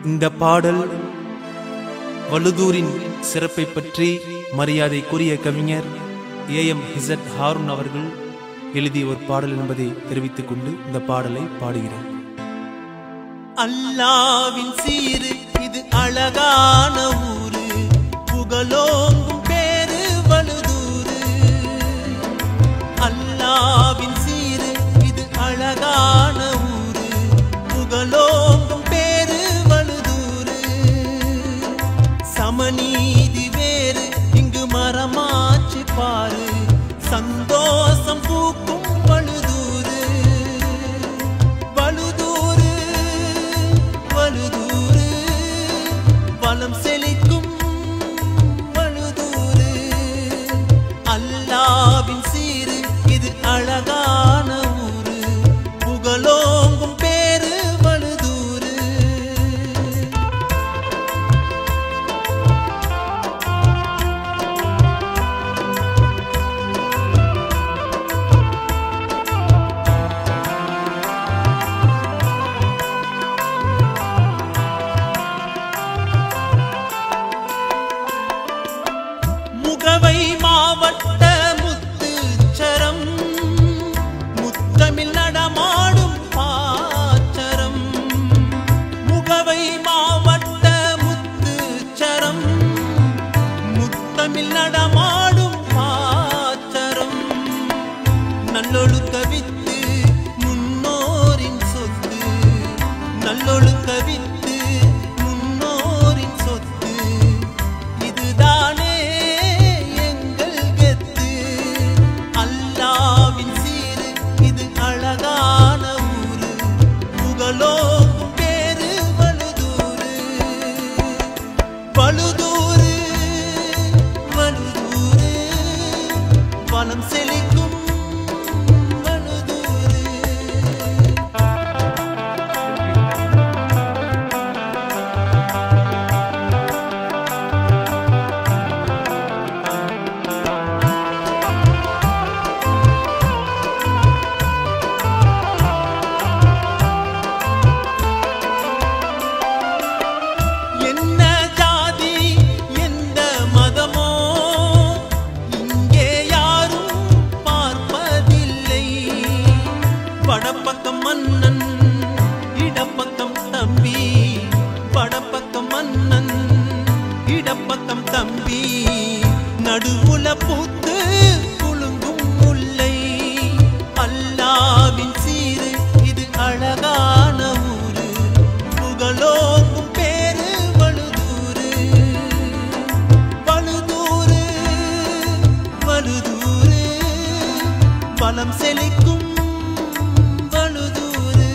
இந்த பாடல் வலுதூரின் சிறப்பை பற்றி மரியாதைக்குரிய கவிஞர் ஏ எம் ஹிசட் ஹாரூன் அவர்கள் எழுதிய ஒரு பாடல் என்பதை தெரிவித்துக் கொண்டு இந்த பாடலை பாடுகிறேன் அல்லாவின் சீரு இது அழகான ஊரு புகழோங்கும் பேரு வலுதூரு அல்லாவின் சீரு இது அழகான ஊரு புகழோங்கும் பேரு வலுதூரு சமநீதி வேறு இங்கு மரமாச்சு பாரு சந்தோஷம் பூக்கும் வலுதூரு வலுதூரு வலுதூரு வலம் செழிக்கும் வலுதூரு அல்லாவின் சீரு இது அழகான ஊரு புகழோங்கும் பேரு வலுதூரு முகவை மாவட்ட முத்துச்சரம் முத்தமிழ் நடமாடும் பாச்சரம் முகவை மாவட்ட முத்துச்சரம் முத்தமிழ் நடமாடும் பாச்சரம் நல்லொழுக்க வித்து முன்னோரின் சொத்து நல்லொழுக்க வித்து முன்னோரின் சொத்து இதுதானே எங்கள் கெத்து அல்லாவின் சீரு இது அழகான ஊரு புகழோ பேரு வலுதூரு வலுதூரு வலுதூரு வனம் செழிக்கும் வலுதூரு என்ன ஜாதி எந்த மதமோ இங்கே யாரும் பார்ப்பதில்லை வடப்பக்கம் மன்னன் இடப்பக்கம் தம்பி வடப்பக்கம் மன்னன் இடப்பக்கம் தம்பி நடுவுல பூத்து குலுங்கும் முல்லை அல்லாவின் சீரு இது அழகான ஊரு புகழோக்கும் பேரு வலுதூரு வலுதூரு வலுதூரு பலம் செழிக்கும் வலுதூரு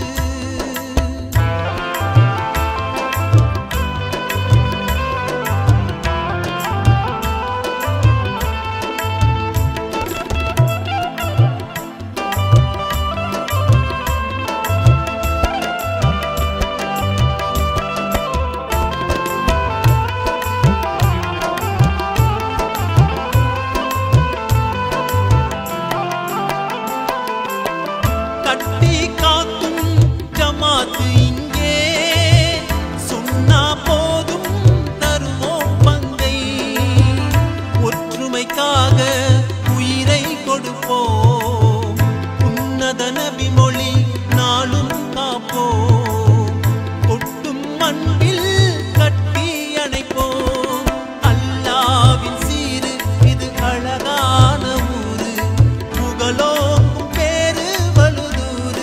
கட்டி காக்கும் ஜமாத்து இங்கே சொன்னா போதும் தருவோம் பங்கை ஒற்றுமைக்காக உயிரை கொடுப்போம் உன்னத நபி மொழி நாளும் காப்போம் கொட்டும் மண்பில் கட்டி அணைப்போம் அல்லாவின் சீரு இது அழகான ஊரு புகழோக்கும் பேரு வலுதூரு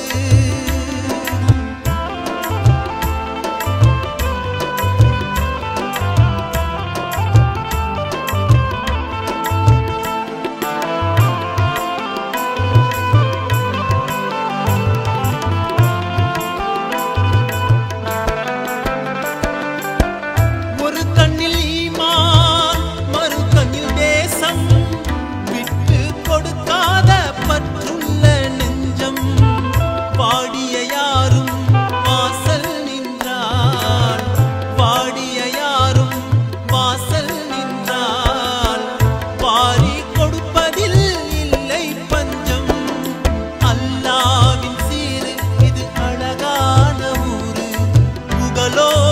ஒரு கண்ணில் ஈமான் மறு கண்ணில் தேசம் விட்டு கொடுக்காத பற்றுள்ள நெஞ்சம் பாடிய யாரும் வாசல் நின்றால் பாடிய யாரும் வாசல் நின்றால் பாரி கொடுப்பதில் இல்லை பஞ்சம் அல்லாவின் சீரு இது அழகான ஊரு புகழோ